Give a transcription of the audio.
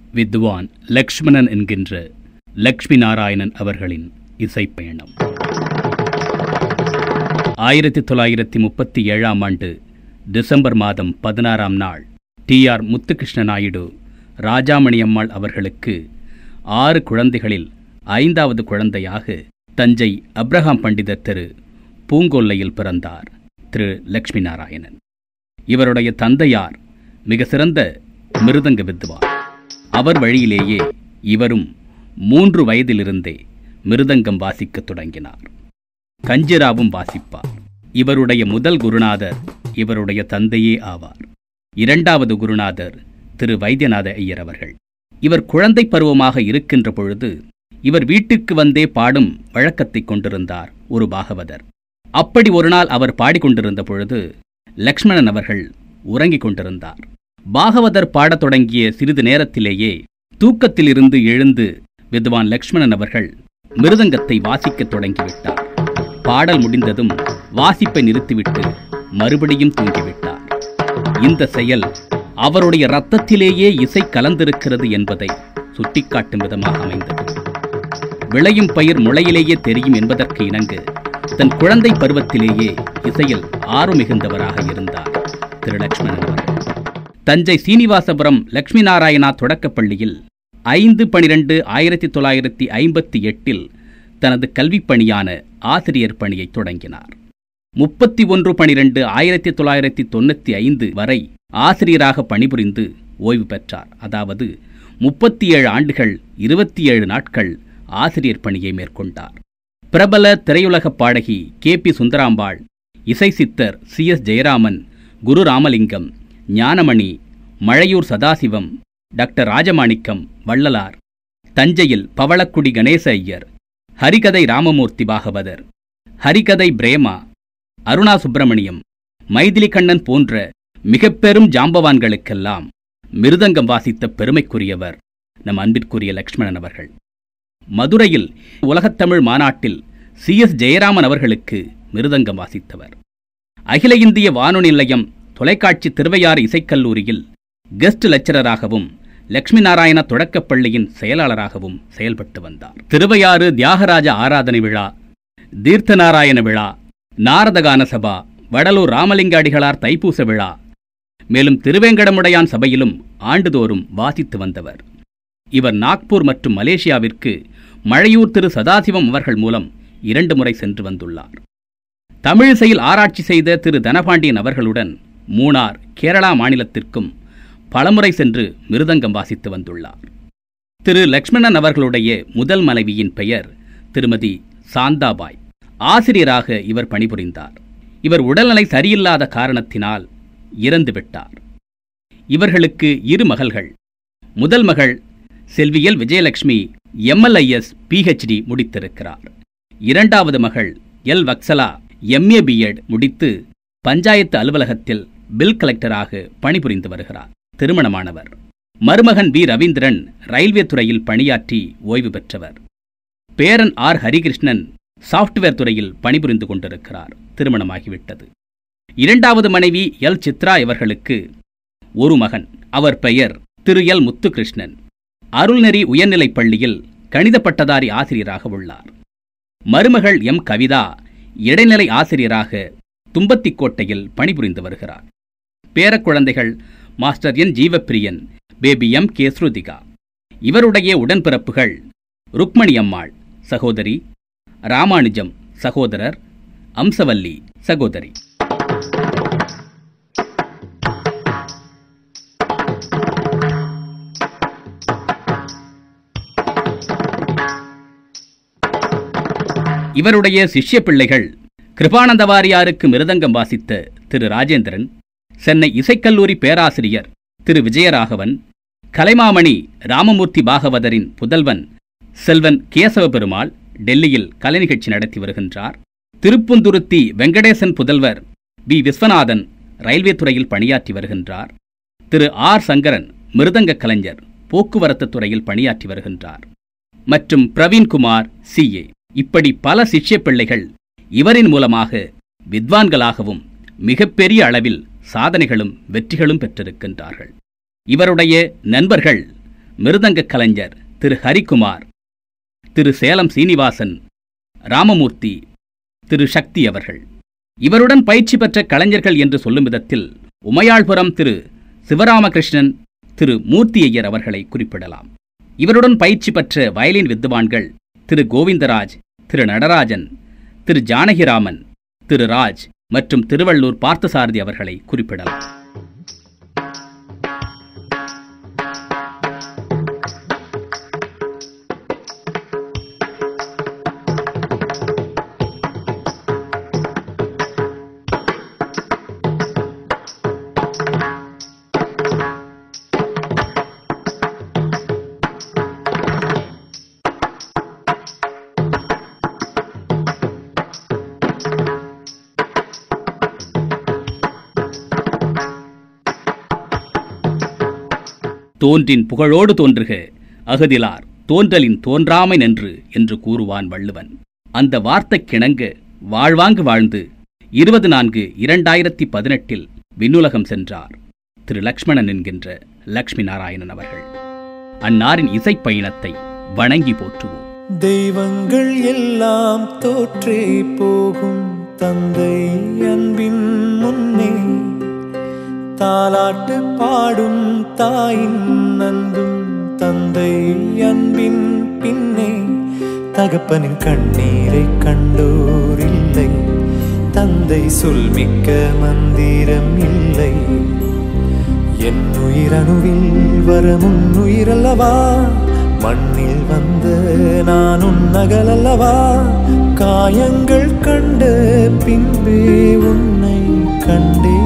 வித்வான் லக்ஷ்மணன் என்கின்ற லக்ஷ்மி நாராயணன் அவர்களின் இசைப்பயணம் ஆயிரத்தி தொள்ளாயிரத்தி முப்பத்தி ஏழாம் ஆண்டு டிசம்பர் மாதம் பதினாறாம் நாள் டி ஆர் முத்துகிருஷ்ண நாயுடு ராஜாமணி அம்மாள் அவர்களுக்கு ஆறு குழந்தைகளில் ஐந்தாவது குழந்தையாக தஞ்சை அப்ரஹாம் பண்டிதர் திரு பூங்கொல்லையில் பிறந்தார் திரு லக்ஷ்மி நாராயணன் இவருடைய தந்தையார் மிக சிறந்த மிருதங்க வித்வான் அவர் வழியிலேயே இவரும் மூன்று வயதிலிருந்தே மிருதங்கம் வாசிக்கத் தொடங்கினார் கஞ்சிராவும் வாசிப்பார் இவருடைய முதல் குருநாதர் இவருடைய தந்தையே ஆவார் இரண்டாவது குருநாதர் திரு வைத்தியநாத ஐயர் அவர்கள் இவர் குழந்தை பருவமாக இருக்கின்ற பொழுது இவர் வீட்டிற்கு வந்தே பாடும் வழக்கத்தை கொண்டிருந்தார் ஒரு பாகவதர் அப்படி ஒரு நாள் அவர் பாடிக்கொண்டிருந்த பொழுது லக்ஷ்மணன் அவர்கள் உறங்கிக் கொண்டிருந்தார் பாகவதர் பாடத் தொடங்கிய சிறிது நேரத்திலேயே தூக்கத்திலிருந்து எழுந்து வித்வான் லக்ஷ்மணன் அவர்கள் மிருதங்கத்தை வாசிக்கத் தொடங்கிவிட்டார் பாடல் முடிந்ததும் வாசிப்பை நிறுத்திவிட்டு மறுபடியும் தூங்கிவிட்டார் இந்த செயல் அவருடைய இரத்தத்திலேயே இசை கலந்திருக்கிறது என்பதை சுட்டிக்காட்டும் விதமாக அமைந்தது விளையும் பயிர் முளையிலேயே தெரியும் என்பதற்கு இணங்கு தன் குழந்தை பருவத்திலேயே இசையில் ஆர்வமிகுந்தவராக இருந்தார் திரு லட்சுமணன் அவர்கள் தஞ்சை சீனிவாசபுரம் லட்சுமி நாராயணா தொடக்கப் பள்ளியில் ஐந்து பனிரெண்டு ஆயிரத்தி தொள்ளாயிரத்தி ஐம்பத்தி எட்டில் தனது கல்விப் பணியான ஆசிரியர் பணியை தொடங்கினார் முப்பத்தி ஒன்று பனிரெண்டு ஆயிரத்தி தொள்ளாயிரத்தி தொண்ணூற்றி ஐந்து வரை ஆசிரியராக பணிபுரிந்து ஓய்வு பெற்றார் அதாவது முப்பத்தி ஏழு ஆண்டுகள் இருபத்தி ஏழு நாட்கள் ஆசிரியர் பணியை மேற்கொண்டார் பிரபல திரையுலக பாடகி கே பி சுந்தராம்பாள் இசை சித்தர் C S Jayaraman Guru Ramalingam Gnanamani Mazhaiyur Sadasivam doctor Rajamanickam Vallalar தஞ்சையில் பவளக்குடி கணேச ஐயர் ஹரிகதை ராமமூர்த்தி பாகவதர் ஹரிகதை பிரேமா அருணா சுப்பிரமணியம் மைதிலி கண்ணன் போன்ற மிக பெரும் ஜாம்பவான்களுக்கெல்லாம் மிருதங்கம் வாசித்த பெருமைக்குரியவர் நம் அன்பிற்குரிய லக்ஷ்மணன் அவர்கள் மதுரையில் உலகத்தமிழ் மாநாட்டில் சி எஸ் ஜெயராமன் அவர்களுக்கு மிருதங்கம் வாசித்தவர் அகில இந்திய வானொலி நிலையம் தொலைக்காட்சி திருவையாறு இசைக்கல்லூரியில் கெஸ்ட் லெக்சரராகவும் லட்சுமி நாராயண தொடக்கப் பள்ளியின் செயலாளராகவும் செயல்பட்டு வந்தார் திருவையாறு தியாகராஜ ஆராதனை விழா தீர்த்தநாராயண விழா நாரதகான சபா வடலூர் ராமலிங்க அடிகளார் தைப்பூச விழா மேலும் திருவேங்கடமுடையான் சபையிலும் ஆண்டுதோறும் வாசித்து வந்தவர் இவர் நாக்பூர் மற்றும் மலேசியாவிற்கு மழையூர் திரு சதாசிவம் அவர்கள் மூலம் இரண்டு முறை சென்று வந்துள்ளார் தமிழிசையில் ஆராய்ச்சி செய்த திரு தனபாண்டியன் அவர்களுடன் மூணார் கேரளா மாநிலத்திற்கும் பலமுறை சென்று மிருதங்கம் வாசித்து வந்துள்ளார் திரு லக்ஷ்மணன் அவர்களுடைய முதல் மனைவியின் பெயர் திருமதி சாந்தாபாய் ஆசிரியராக இவர் பணிபுரிந்தார் இவர் உடல்நிலை சரியில்லாத காரணத்தினால் இறந்துவிட்டார் இவர்களுக்கு இரு மகள்கள் முதல் மகள் செல்வியல் விஜயலட்சுமி எம்எல்ஐஎஸ் பிஹெச்டி முடித்திருக்கிறார் இரண்டாவது மகள் எல் வக்சலா எம்ஏ பிஎட் முடித்து பஞ்சாயத்து அலுவலகத்தில் பில் கலெக்டராக பணிபுரிந்து வருகிறார் திருமணமானவர் மருமகன் வி ரவீந்திரன் ரயில்வே துறையில் பணியாற்றி ஓய்வு பெற்றவர் பேரன் ஆர் ஹரிகிருஷ்ணன் சாஃப்ட்வேர் துறையில் பணிபுரிந்து கொண்டிருக்கிறார் திருமணமாகிவிட்டது இரண்டாவது மனைவி எல் சித்ரா இவர்களுக்கு ஒரு மகன் அவர் பெயர் திரு எல் முத்துகிருஷ்ணன் அருள்நெறி உயர்நிலைப் பள்ளியில் கணித பட்டதாரி ஆசிரியராக உள்ளார் மருமகள் எம் கவிதா இடைநிலை ஆசிரியராக தும்பத்திக்கோட்டையில் பணிபுரிந்து வருகிறார் பேரக்குழந்தைகள் master N Jeevapriyan baby M K Sruthika இவருடைய உடன்பிறப்புகள் ருக்மணி அம்மாள் சகோதரி ராமானுஜம் சகோதரர் அம்சவல்லி சகோதரி இவருடைய சிஷ்ய பிள்ளைகள் கிருபானந்த வாரியாருக்கு மிருதங்கம் வாசித்த திரு ராஜேந்திரன் சென்னை இசைக்கல்லூரி பேராசிரியர் திரு விஜயராகவன் கலைமாமணி ராமமூர்த்தி பாகவதரின் புதல்வன் செல்வன் கேசவ பெருமாள் டெல்லியில் கலை நிகழ்ச்சி நடத்தி வருகின்றார் திருப்புந்துருத்தி வெங்கடேசன் புதல்வர் பி விஸ்வநாதன் ரயில்வே துறையில் பணியாற்றி வருகின்றார் திரு ஆர் சங்கரன் மிருதங்க கலைஞர் போக்குவரத்து துறையில் பணியாற்றி வருகின்றார் மற்றும் பிரவீன்குமார் சிஏ இப்படி பல சிஷ்ய பிள்ளைகள் இவரின் மூலமாக வித்வான்களாகவும் மிகப்பெரிய அளவில் சாதனைகளும் வெற்றிகளும் பெற்றிருக்கின்றார்கள் இவருடைய நண்பர்கள் மிருதங்க கலைஞர் திரு ஹரிக்குமார் திரு சேலம் சீனிவாசன் ராமமூர்த்தி திரு சக்தி அவர்கள் இவருடன் பயிற்சி பெற்ற கலைஞர்கள் என்று சொல்லும் விதத்தில் உமையாள்புரம் திரு சிவராமகிருஷ்ணன் திரு மூர்த்தி ஐயர் அவர்களை குறிப்பிடலாம் இவருடன் பயிற்சி பெற்ற வயலின் வித்துவான்கள் திரு கோவிந்தராஜ் திரு நடராஜன் திரு ஜானகிராமன் திரு ராஜ் மற்றும் திருவள்ளூர் பார்த்தசாரதி அவர்களை குறிப்பிடலாம் தோன்றின் புகழோடு தோன்றுக அகதிலார் தோன்றலின் தோன்றாமை நின்று என்று கூறுவான் வள்ளுவன் அந்த வார்த்தைக்கிணங்க வாழ்வாங்கு வாழ்ந்து இருபது நான்கு இரண்டாயிரத்தி பதினெட்டில் விண்ணுலகம் சென்றார் திரு லக்ஷ்மணன் என்கின்ற லக்ஷ்மி நாராயணன் அவர்கள் அன்னாரின் இசைப் பயணத்தை வணங்கி போற்றுவோம் தெய்வங்கள் எல்லாம் தோற்றே போகும் தந்தை அன்பின் முன்னே தாலாட்டு பாடும் தாயின் அன்பும் தந்தை அன்பின் பின்னே தகப்பனின் கண்ணீரை கண்டோர் இல்லை தந்தை சொல்மிக்க மந்திரம் இல்லை என் உயிரணுவில் வரும் உயிரல்லவா மண்ணில் வந்த நான் உன்னகலல்லவா காயங்கள் கண்ட பின்பே உன்னை கண்டே